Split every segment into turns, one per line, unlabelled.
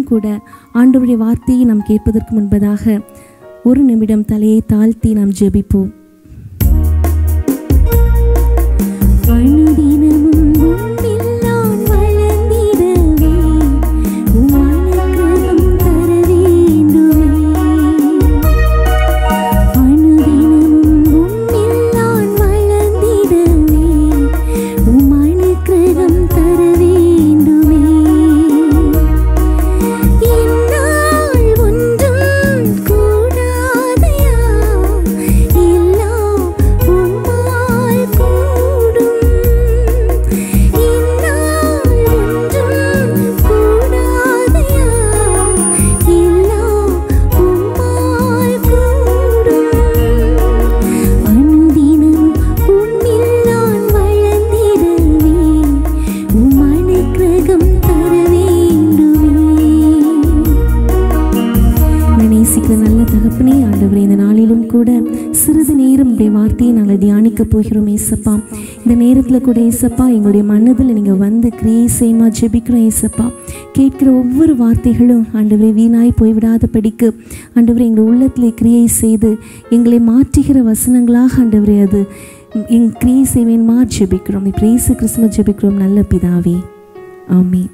கூட ஆண்டவருடைய வார்த்தையை நாம் கேட்பதற்கு முன்பதாக ஒரு நிமிடம் தலையை தாழ்த்தி நாம் ஜெபிப்போம் அனுதினமும் உம்மில் நான் வளர்ந்திடவே, உம் அனுக்கிரகம் தர வேண்டுமே. அனுதினமும் உம்மில் நான் வளர்ந்திடவே, உம் அனுக்கிரகம் தர வேண்டுமே. என்னால் ஒன்றும் கூடாதையா, எல்லாம் உம்மால் கூடும். என்னால் ஒன்றும் கூடாதையா, எல்லாம் உம்மால் கூடும். அனுதினம் உம்மில் நான் வளர்ந்திடவே, உம் அனுக்கிரகம் தர வேண்டுமே நேசிக்கிற நல்ல தகப்பனே ஆண்டவரே இந்த நாளிலும் கூட சிறிது நேரம் உடைய வார்த்தையை நாங்கள் தியானிக்க போகிறோம் ஏசப்பா இந்த நேரத்தில் கூட ஏசப்பா எங்களுடைய மனதில் நீங்கள் வந்து கிரியை செய்யுமா ஜெபிக்கிறோம் ஏசப்பா கேட்கிற ஒவ்வொரு வார்த்தைகளும் ஆண்டவரே வீணாய் போய்விடாத படிக்கு ஆண்டவரே எங்கள் உள்ளத்தில் கிரியை செய்து எங்களை மாற்றுகிற வசனங்களாக ஆண்டவரே அது எங் கிரியை செய்வேன்மா ஜெபிக்கிறோம் இப்போ இயேசு கிறிஸ்தும ஜெபிக்கிறோம் நல்ல பிதாவே ஆமென்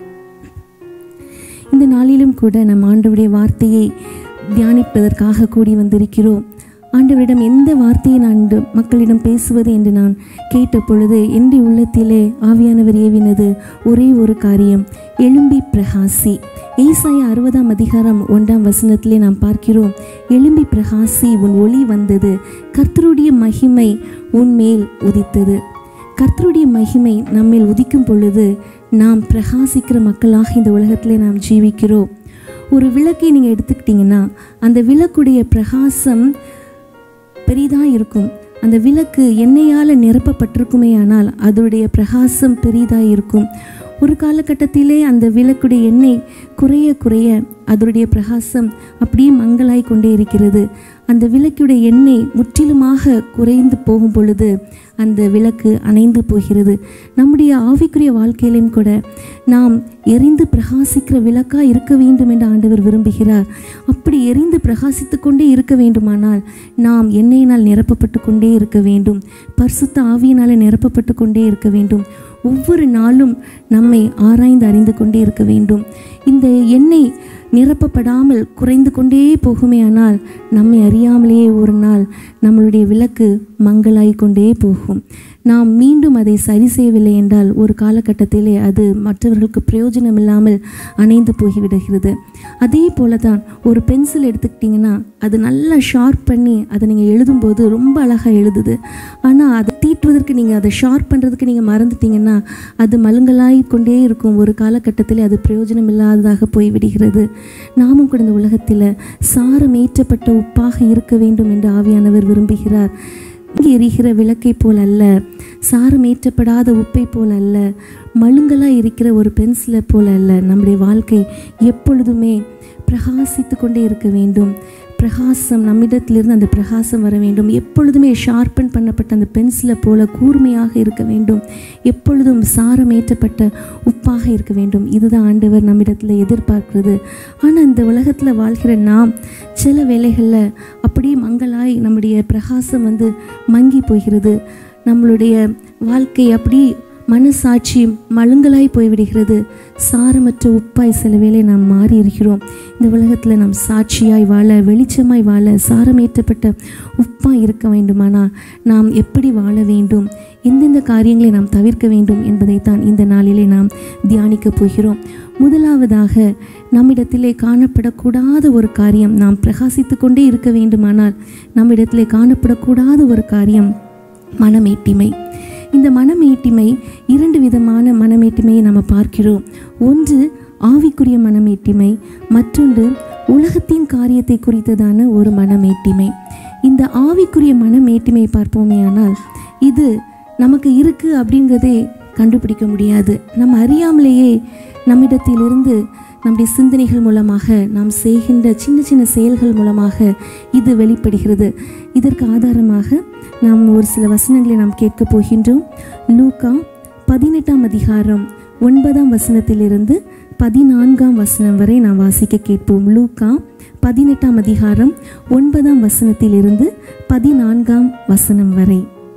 இந்த நாளிலும் கூட நம் ஆண்டவருடைய வார்த்தையை தியானிப்பதற்காக கூடி வந்திருக்கிறோம் ஆண்டவரிடம் எந்த வார்த்தையை நான் இந்த மக்களிடம் பேசுவது என்று நான் கேட்ட பொழுது என்னுடைய உள்ளத்திலே ஆவியானவர் ஏவினது ஒரே ஒரு காரியம் எழும்பி பிரகாசி ஏசாய அறுபதாம் அதிகாரம் ஒன்றாம் வசனத்திலே நாம் பார்க்கிறோம் எழும்பி பிரகாசி உன் ஒளி வந்தது கர்த்தருடைய மகிமை உன் மேல் உதித்தது கர்த்தருடைய மகிமை நம்மேல் உதிக்கும் பொழுது நாம் பிரகாசிக்கிற மக்களாக இந்த உலகத்திலே நாம் ஜீவிக்கிறோம் ஒரு விளக்கை நீங்கள் எடுத்துக்கிட்டிங்கன்னா அந்த விளக்குடைய பிரகாசம் பெரிதாக இருக்கும் அந்த விளக்கு எண்ணெயால் நிரப்பப்பட்டிருக்குமே ஆனால் அதோடைய பிரகாசம் பெரிதாக இருக்கும் ஒரு காலகட்டத்திலே அந்த விளக்குடைய எண்ணெய் குறைய குறைய அதனுடைய பிரகாசம் அப்படியே மங்களாய் கொண்டே இருக்கிறது அந்த விளக்குடைய எண்ணெய் முற்றிலுமாக குறைந்து போகும் பொழுது அந்த விளக்கு அணைந்து போகிறது நம்முடைய ஆவிக்குரிய வாழ்க்கையிலும் கூட நாம் எரிந்து பிரகாசிக்கிற விளக்காக இருக்க வேண்டும் என்று ஆண்டவர் விரும்புகிறார் அப்படி எரிந்து பிரகாசித்து கொண்டே இருக்க வேண்டுமானால் நாம் எண்ணெயினால் நிரப்பப்பட்டு கொண்டே இருக்க வேண்டும் பரிசுத்த ஆவியினால் நிரப்பப்பட்டு கொண்டே இருக்க வேண்டும் ஒவ்வொரு நாளும் நம்மை ஆராய்ந்து அறிந்து கொண்டே இருக்க வேண்டும் இந்த எண்ணெய் நிரப்பப்படாமல் குறைந்து கொண்டே போகுமே ஆனால் நம்மை அறியாமலேயே ஒரு நாள் நம்மளுடைய விளக்கு மங்களாய் கொண்டே போகும் நாம் மீண்டும் அதை சரி செய்யவில்லை என்றால் ஒரு காலகட்டத்திலே அது மற்றவர்களுக்கு பிரயோஜனம் இல்லாமல் அணைந்து போய்விடுகிறது அதே போல தான் ஒரு பென்சில் எடுத்துக்கிட்டிங்கன்னா அது நல்லா ஷார்ப் பண்ணி அதை நீங்கள் எழுதும்போது ரொம்ப அழகாக எழுதுது ஆனால் அதை தீட்டுவதற்கு நீங்கள் அதை ஷார்ப் பண்ணுறதுக்கு நீங்கள் மறந்துட்டீங்கன்னா அது மலுங்கலாய் கொண்டே இருக்கும் ஒரு காலகட்டத்தில் அது பிரயோஜனம் இல்லாததாக போய்விடுகிறது நாமும் கூட இந்த உலகத்தில் சாரமேற்றப்பட்ட உப்பாக இருக்க வேண்டும் என்று ஆவியானவர் விரும்புகிறார் இங்கே எரிகிற விளக்கை போல் அல்ல சாரமேற்றப்படாத உப்பை போல் அல்ல மழுங்கலாக இருக்கிற ஒரு பென்சிலை போல் அல்ல நம்முடைய வாழ்க்கை எப்பொழுதுமே பிரகாசித்து கொண்டே இருக்க வேண்டும் பிரகாசம் நம்மிடத்திலிருந்து அந்த பிரகாசம் வர வேண்டும் எப்பொழுதுமே ஷார்பன் பண்ணப்பட்ட அந்த பென்சிலை போல கூர்மையாக இருக்க வேண்டும் எப்பொழுதும் சாரமேற்றப்பட்ட உப்பாக இருக்க வேண்டும் இதுதான் ஆண்டவர் நம்மிடத்தில் எதிர்பார்க்கிறது ஆனால் இந்த உலகத்தில் வாழ்கிற நாம் சில வேளைகளில் அப்படியே மங்களாய் நம்முடைய பிரகாசம் வந்து மங்கி போகிறது நம்மளுடைய வாழ்க்கை அப்படி மனசாட்சி மழுங்கலாய் போய்விடுகிறது சாரமற்ற உப்பாய் சில வேளை நாம் மாறி இருக்கிறோம் இந்த உலகத்தில் நாம் சாட்சியாய் வாழ வெளிச்சமாய் வாழ சாரமேற்றப்பட்ட உப்பாய் இருக்க வேண்டுமானா நாம் எப்படி வாழ வேண்டும் எந்தெந்த காரியங்களை நாம் தவிர்க்க வேண்டும் என்பதைத்தான் இந்த நாளிலே நாம் தியானிக்கப் போகிறோம் முதலாவதாக நம்மிடத்திலே காணப்படக்கூடாத ஒரு காரியம் நாம் பிரகாசித்து கொண்டே இருக்க வேண்டுமானால் நம்மிடத்திலே காணப்படக்கூடாத ஒரு காரியம் மனமேட்டிமை இந்த மனமேட்டிமை இரண்டு விதமான மனமேட்டிமையை நம்ம பார்க்கிறோம் ஒன்று ஆவிக்குரிய மனமேட்டிமை மற்றொன்று உலகத்தின் காரியத்தை குறித்ததான ஒரு மனமேட்டிமை இந்த ஆவிக்குரிய மனமேட்டிமை பார்ப்போமே ஆனால் இது நமக்கு இருக்கு அப்படிங்கிறதே கண்டுபிடிக்க முடியாது நம்ம அறியாமலேயே நம்மிடத்திலிருந்து நம்முடைய சிந்தனைகள் மூலமாக நாம் செய்கின்ற சின்ன சின்ன செயல்கள் மூலமாக இது வெளிப்படுகிறது இதற்கு ஆதாரமாக நாம் ஒரு சில வசனங்களை நாம் கேட்க போகின்றோம் லூக்கா பதினெட்டாம் அதிகாரம் ஒன்பதாம் வசனத்திலிருந்து பதினான்காம் வசனம் வரை நான் வாசிக்க கேட்போம் லூக்கா பதினெட்டாம் அதிகாரம் ஒன்பதாம் வசனத்திலிருந்து பதினான்காம் வசனம் வரை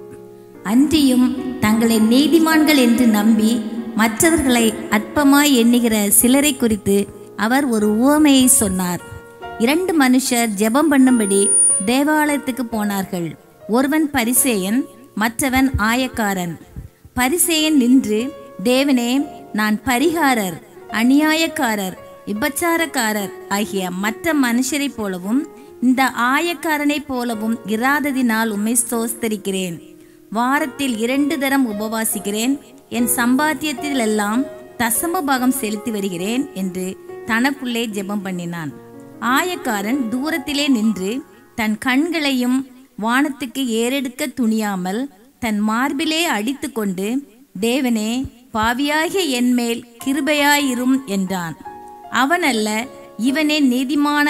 அன்றியும் தங்களை நீதிமான்கள் என்று நம்பி மற்றவர்களை அற்பமாய் எண்ணுகிற சிலரை குறித்து அவர் ஒரு உவமையை சொன்னார் இரண்டு மனுஷர் ஜெபம் பண்ணும்படி தேவாலயத்துக்கு போனார்கள் ஒருவன் பரிசேயன் மற்றவன் ஆயக்காரன் பரிசேயன் நின்று தேவனே நான் பரிகாரர் அநியாயக்காரர் விபச்சாரக்காரர் ஆகிய மற்ற மனுஷரைப் போலவும் இந்த ஆயக்காரனைப் போலவும் இராததினால் உம்மை ஸ்தோஸ்தரிக்கிறேன் வாரத்தில் இரண்டு தரம் உபவாசிக்கிறேன் என் சம்பாத்தியத்திலெல்லாம் தசம பாகம் செலுத்தி வருகிறேன் என்று தனக்குள்ளே ஜெபம் பண்ணினான் ஆயக்காரன் தூரத்திலே நின்று தன் கண்களையும் வானத்துக்கு ஏறெடுக்க துணியாமல் தன் மார்பிலே அடித்துக்கொண்டு தேவனே பாவியாகிய என்மேல் கிருபையாயிரும் என்றான் அவன் அல்ல இவனே நீதிமான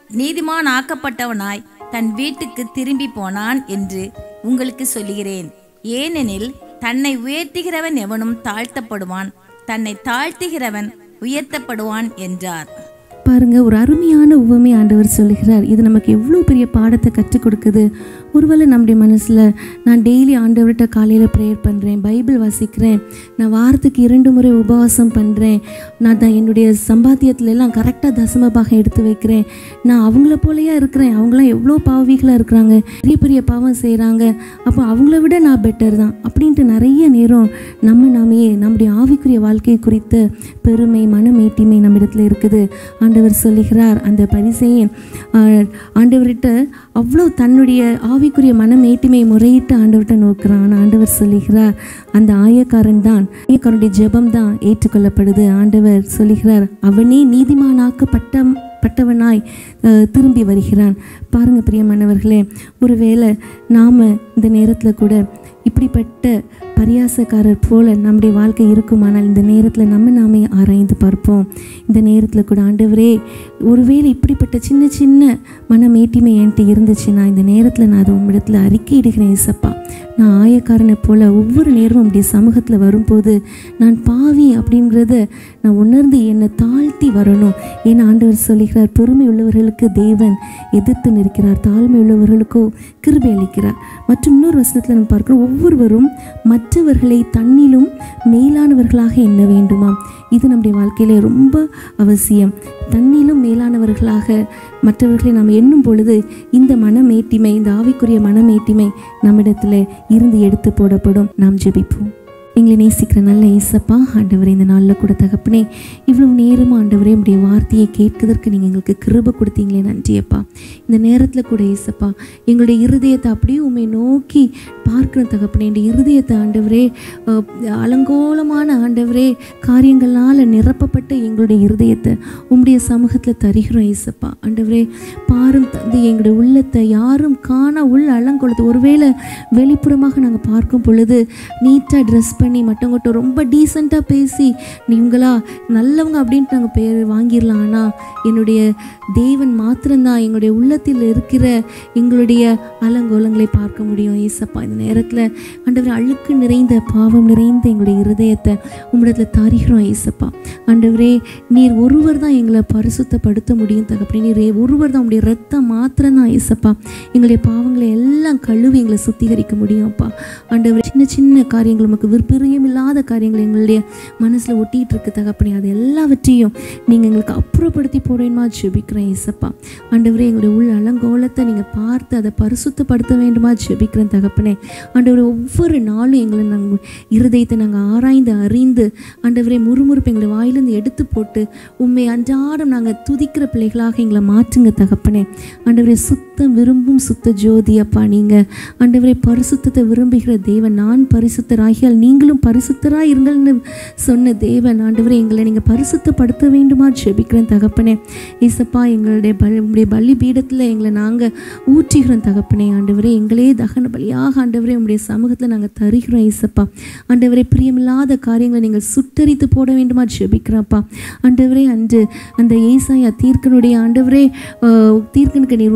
நீதிமானாக்கப்பட்டவனாய் தன் வீட்டுக்கு திரும்பி போனான் என்று உங்களுக்கு சொல்லுகிறேன் ஏனெனில் தன்னை உயர்த்துகிறவன் எவனும் தாழ்த்தப்படுவான் தன்னை தாழ்த்துகிறவன் உயர்த்தப்படுவான் என்றார்
பாருங்க ஒரு அருமையான உவமை ஆண்டவர் சொல்லுகிறார் இது நமக்கு எவ்வளோ பெரிய பாடத்தை கற்றுக் கொடுக்குது ஒருவேளை நம்முடைய மனசில் நான் டெய்லி ஆண்டவர்கிட்ட காலையில் ப்ரேயர் பண்ணுறேன் பைபிள் வாசிக்கிறேன் நான் வாரத்துக்கு இரண்டு முறை உபவாசம் பண்ணுறேன் நான் தான் என்னுடைய சம்பாத்தியத்துல எல்லாம் கரெக்டாக தசமபாகம் எடுத்து வைக்கிறேன் நான் அவங்கள போலயா இருக்கிறேன் அவங்களாம் எவ்வளோ பாவிகளாக இருக்கிறாங்க பெரிய பெரிய பாவம் செய்கிறாங்க அப்போ அவங்கள விட நான் பெட்டர் தான் அப்படின்ட்டு நிறைய நேரம் நம்ம நாமையே நம்முடைய ஆவிக்குரிய வாழ்க்கை குறித்த பெருமை மனமேட்டிமை நம்மிடத்தில் இருக்குது ஆண்டவர் சொல்லுகிறார் அந்த பரிசையன் ஆண்டவர்கிட்ட அவ்வளோ தன்னுடைய ஆவிக்குரிய மனமேட்டிமை முறையிட்டு ஆண்டவர்கிட்ட நோக்குறான் ஆனா ஆண்டவர் சொல்லுகிறார் அந்த ஆயக்காரன் தான் ஆயக்காரனுடைய ஜெபம் தான் ஏற்றுக்கொள்ளப்படுது ஆண்டவர் சொல்லுகிறார் அவனே நீதிமானாக்கப்பட்ட பட்டவனாய் அஹ், திரும்பி வருகிறான் பாருங்க பிரியமானவர்களே ஒருவேளை நாம் இந்த நேரத்தில் கூட இப்படிப்பட்ட பரியாசக்காரர் போல நம்முடைய வாழ்க்கை இருக்குமானால் இந்த நேரத்தில் நம்ம நாமே ஆராய்ந்து பார்ப்போம் இந்த நேரத்தில் கூட ஆண்டவரே ஒருவேளை இப்படிப்பட்ட சின்ன சின்ன மனமேட்டிமை என்கிட்ட இருந்துச்சுன்னா இந்த நேரத்தில் நான் அதை உம்மிடத்தில் அறிக்கையிடுகிறேன் இசப்பா நான் ஆயக்காரனை போல ஒவ்வொரு நேரமும் அப்படி சமூகத்தில் வரும்போது நான் பாவி அப்படிங்கிறத நான் உணர்ந்து என்னை தாழ்த்தி வரணும் ஏன்னா ஆண்டவர் சொல்லுகிறார் பெருமை உள்ளவர்களுக்கு தேவன் எதிர்த்து நிற்கிறார் தாழ்மை உள்ளவர்களுக்கோ கிருபை அளிக்கிறார் மற்றும் இன்னொரு வசனத்தில் நம்ம பார்க்கிறோம் ஒவ்வொருவரும் மற்றவர்களை தன்னிலும் மேலானவர்களாக எண்ண வேண்டுமாம் இது நம்முடைய வாழ்க்கையில ரொம்ப அவசியம் தன்னிலும் மேலானவர்களாக மற்றவர்களை நாம் எண்ணும் பொழுது இந்த மனமேட்டிமை இந்த ஆவிக்குரிய மனமேட்டிமை நம்மிடத்தில் இருந்து எடுத்து போடப்படும் நாம் ஜெபிப்போம் எங்களை நேசிக்கிற நல்ல ஏசப்பா ஆண்டவரே இந்த நாளில் கூட தகப்பனே இவ்வளவு நேரமாக ஆண்டவரே உடைய வார்த்தையை கேட்கதற்கு நீங்கள் எங்களுக்கு கிருபை கொடுத்தீங்களே நன்றியப்பா இந்த நேரத்தில் கூட ஏசப்பா எங்களுடைய இருதயத்தை அப்படியே உண்மை நோக்கி பார்க்கிற தகப்பனே இந்த இருதயத்தை ஆண்டவரே அஹ், அலங்கோலமான ஆண்டவரே காரியங்களால் நிரப்பப்பட்ட எங்களுடைய இருதயத்தை உம்முடைய சமூகத்தில் தருகிறோம் ஏசப்பா ஆண்டவரே பாரும் தந்தை எங்களுடைய உள்ளத்தை யாரும் காண உள்ள அலங்கொழுது ஒருவேளை வெளிப்புறமாக நாங்கள் பார்க்கும் பொழுது நீட்டாக ட்ரெஸ் பண்ணி மற்றவங்கள்ட்ட ரொம்ப டீசெண்டாக பேசி நீங்களா நல்லவங்க அப்படின்ட்டு நாங்கள் பேர் வாங்கிடலாம் ஆனால் என்னுடைய தேவன் மாத்திரம்தான் எங்களுடைய உள்ளத்தில் இருக்கிற எங்களுடைய அலங்கோலங்களை பார்க்க முடியும் ஏசப்பா இந்த நேரத்தில் ஆண்டவர் அழுக்கு நிறைந்த பாவம் நிறைந்த எங்களுடைய இருதயத்தை உம்மிடத்தில் தருகிறோம் ஏசப்பா ஆண்டவரே நீர் ஒருவர் தான் எங்களை பரிசுத்தப்படுத்த முடியும் தகப்பனே நீர் ஒருவர் தான் உங்களுடைய ரத்தம் மாத்திரம்தான் ஏசப்பா எங்களுடைய பாவங்களை எல்லாம் கழுவி எங்களை சுத்திகரிக்க முடியும் அப்பா ஆண்டவர் சின்ன சின்ன காரியங்கள் நமக்கு விருப்பரியமில்லாத காரியங்கள் எங்களுடைய மனசில் ஒட்டிகிட்டு இருக்கு தகப்பனே அது எல்லாவற்றையும் நீங்கள் எங்களுக்கு அப்புறப்படுத்தி போறேன்மா ஜெபிக்கிறேன் ஏசப்பா ஆண்டவரே எங்களுடைய உள்ள அலங்கோலத்தை நீங்கள் பார்த்து அதை பரிசுத்தப்படுத்த வேண்டுமா ஜெபிக்கிறேன் தகப்பனே ஆண்டவரே ஒவ்வொரு நாளும் எங்களை நாங்கள் இருதயத்தை நாங்கள் ஆராய்ந்து அறிந்து ஆண்டவரே முறுமுறுப்பு எங்களை வாயிலிருந்து எடுத்து போட்டு உண்மை அன்றாடம் நாங்கள் துதிக்கிற பிள்ளைகளாக எங்களை மாற்றுங்க தகப்பனே ஆண்டவரே சுத்தம் விரும்பும் சுத்த ஜோதி அப்பா நீங்கள் ஆண்டவரே பரிசுத்தத்தை விரும்புகிற தேவன் நான் பரிசுத்தராகியால் நீங்களும் பரிசுத்தராக இருங்கள்னு சொன்ன தேவன் ஆண்டவரே எங்களை நீங்கள் பரிசுத்தப்படுத்த வேண்டுமா ஜெபிக்கிறேன் தகப்பனே ஏசப்பா எங்களுடைய பலி உங்களுடைய பலி பீடத்தில் எங்களை நாங்கள் ஊற்றுகிறோம் தகப்பனே ஆண்டவரே எங்களே தகன பலியாக ஆண்டவரே உங்களுடைய சமூகத்தில் நாங்கள் தருகிறோம் ஏசப்பா ஆண்டவரே பிரியமில்லாத காரியங்களை நீங்கள் சுட்டரித்து போட வேண்டுமா ஜெபிக்கிறப்பா ஆண்டவரே அன்று அந்த ஏசாயா தீர்க்கனுடைய ஆண்டவரே ஆஹ், தீர்க்கனுக்கு நீர் ஒரு தரிசனம்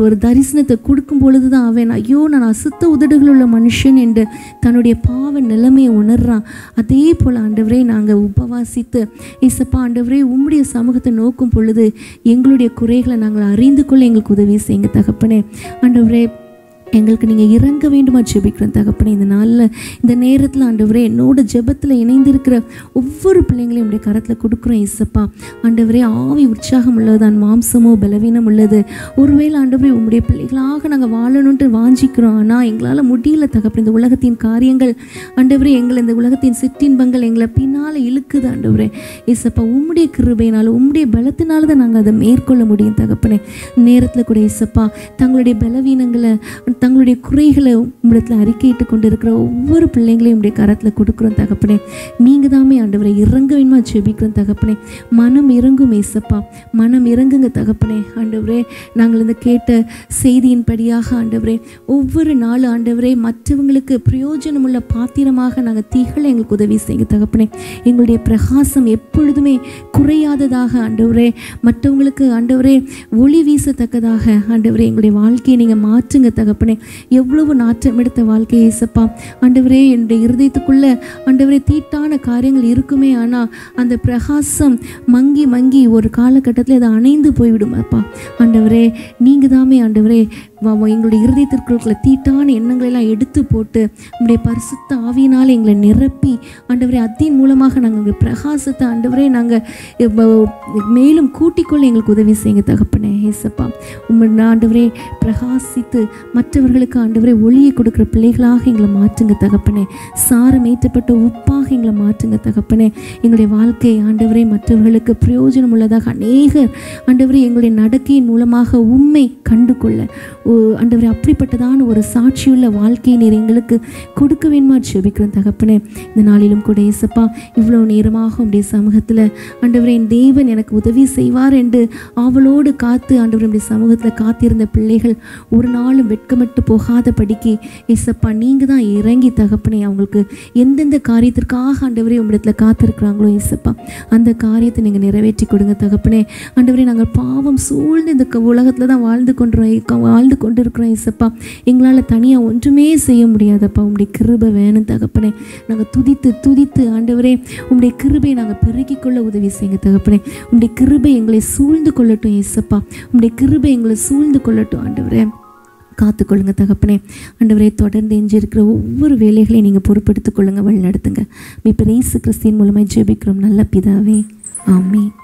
தரிசனத்தை கொடுக்கும் பொழுது தான் அவன் ஐயோ நான் அசுத்த உதடுகள் உள்ள மனுஷன் என்று தன்னுடைய பாவ நிலைமையை உணர்றான் அதே போல் ஆண்டவரே நாங்கள் உபவாசித்து இசப்பா ஆண்டவரே உம்முடைய சமூகத்தை நோக்கும் பொழுது எங்களுடைய குறைகளை நாங்கள் அறிந்து கொள்ள எங்களுக்கு உதவி செய்யுங்க தகப்பனே ஆண்டவரே எங்களுக்கு நீங்கள் இறங்க வேண்டுமா ஜெபிக்கிறோம் தகப்பனே இந்த நாளில் இந்த நேரத்தில் ஆண்டவரே என்னோட ஜெபத்தில் இணைந்திருக்கிற ஒவ்வொரு பிள்ளைங்களையும் உடைய கரத்தில் கொடுக்குறோம் இசப்பா ஆண்டவரே ஆவி உற்சாகம் உள்ளதுதான் மாம்சமோ பலவீனம் உள்ளது ஒருவேளை ஆண்டவரே உம்முடைய பிள்ளைகளாக நாங்கள் வாழணுன்ட்டு வாஞ்சிக்கிறோம் ஆனால் எங்களால் முடியல தகப்பனே இந்த உலகத்தின் காரியங்கள் ஆண்டவரே எங்களை இந்த உலகத்தின் சிற்றின்பங்கள் எங்களை பின்னால் இழுக்குது ஆண்டவரே இசப்பா உம்முடைய கிருபையினால் உம்முடைய பலத்தினால தான் நாங்கள் அதை மேற்கொள்ள முடியும் தகப்பனே நேரத்தில் கூட இசப்பா தங்களுடைய பலவீனங்களை தங்களுடைய குறைகளை உம்மிடத்தில் அறிக்கையிட்டு கொண்டு இருக்கிற ஒவ்வொரு பிள்ளைங்களையும் உடைய கரத்தில் கொடுக்குறோம் தகப்பனே நீங்கள் தாமே ஆண்டவரை இறங்க வேணுமா ஜெபிக்கிறோம் தகப்பனே மனம் இறங்கும் ஏசப்பா மனம் இறங்குங்க தகப்பனே ஆண்டவரே நாங்கள் இந்த கேட்ட செய்தியின்படியாக ஆண்டவரே ஒவ்வொரு நாள் ஆண்டவரே மற்றவங்களுக்கு பிரயோஜனமுள்ள பாத்திரமாக நாங்கள் திகழ எங்களுக்கு உதவி செய்யுங்க தகப்பனே எங்களுடைய பிரகாசம் எப்பொழுதுமே குறையாததாக ஆண்டவரே மற்றவங்களுக்கு ஆண்டவரே ஒளி வீசத்தக்கதாக ஆண்டவரே எங்களுடைய வாழ்க்கையை நீங்கள் மாற்றுங்க தகப்பனே எவ்வளவு நாற்றம் எடுத்த வாழ்க்கையை இசப்பா ஆண்டவரே என்னுடைய இருதயத்துக்குள்ள ஆண்டவரே தீட்டான காரியங்கள் இருக்குமே ஆனால் அந்த பிரகாசம் மங்கி மங்கி ஒரு காலகட்டத்தில் அதை அணைந்து போய்விடும் அப்பா ஆண்டவரே நீங்கள் தாமே ஆண்டவரே வ- வ- எங்களுடைய இருதயத்திற்குள்ள தீட்டான எண்ணங்களை எல்லாம் எடுத்து போட்டு உங்களுடைய பரிசுத்த ஆவியினால் எங்களை நிரப்பி ஆண்டவரே அத்தின் மூலமாக நாங்கள் உங்கள் பிரகாசத்தை ஆண்டவரே நாங்கள் மேலும் கூட்டிக்கொள்ள எங்களுக்கு உதவி செய்யுங்க தகப்பனே ஏசப்பா உங்கள் ஆண்டவரே பிரகாசித்து மற்றவர்களுக்கு ஆண்டவரே ஒளியை கொடுக்குற பிள்ளைகளாக எங்களை மாற்றுங்க தகப்பனே சாரம் ஏற்றப்பட்ட உப்பாக எங்களை மாற்றுங்க தகப்பனே எங்களுடைய வாழ்க்கை ஆண்டவரே மற்றவர்களுக்கு பிரயோஜனம் உள்ளதாக அநேகர் ஆண்டவரே எங்களுடைய நடக்கையின் மூலமாக உண்மை கண்டு கொள்ள ஓ, ஆண்டவரே அப்படிப்பட்டதான ஒரு சாட்சியுள்ள வாழ்க்கையை நீர் எங்களுக்கு கொடுக்க வேணுமா ஜெபிக்கிறோம் தகப்பனே இந்த நாளிலும் கூட ஏசப்பா இவ்வளோ நேரமாக உடைய சமூகத்தில் ஆண்டவரே என் தேவன் எனக்கு உதவி செய்வார் என்று ஆவலோடு காத்து ஆண்டவரே உடைய சமூகத்தில் காத்திருந்த பிள்ளைகள் ஒரு நாளும் வெட்கமட்டு போகாத படிக்கு ஏசப்பா நீங்கள் தான் இறங்கி தகப்பனே அவங்களுக்கு எந்தெந்த காரியத்திற்காக ஆண்டவரே உம்மிடத்தில் காத்திருக்கிறாங்களோ ஏசப்பா அந்த காரியத்தை நீங்கள் நிறைவேற்றி கொடுங்க தகப்பனே ஆண்டவரே நாங்கள் பாவம் சூழ்ந்து இந்த உலகத்தில் தான் வாழ்ந்து கொண்டிருக்கோம் வாழ்ந்து கொண்டு இருக்கிறோம் ஏசப்பா எங்களால் தனியாக ஒன்றுமே செய்ய முடியாதப்பா உம்முடைய கிருபை வேணும் தகப்பனே நாங்கள் துதித்து துதித்து ஆண்டவரே உம்முடைய கிருபை நாங்கள் பெருக்கிக் கொள்ள உதவி செய்யுங்க தகப்பனே உம்முடைய கிருபை எங்களை சூழ்ந்து கொள்ளட்டும் ஏசப்பா உம்முடைய கிருபை எங்களை சூழ்ந்து கொள்ளட்டும் ஆண்டவரே காத்துக்கொள்ளுங்க தகப்பனே ஆண்டவரே தொடர்ந்து எஞ்சிருக்கிற ஒவ்வொரு வேலைகளையும் நீங்கள் பொறுப்பெடுத்துக் கொள்ளுங்க வழி நடத்துங்க இப்போ இயேசு கிறிஸ்தியின் மூலமாக ஜெபிக்கிறோம் நல்ல பிதாவே ஆமென்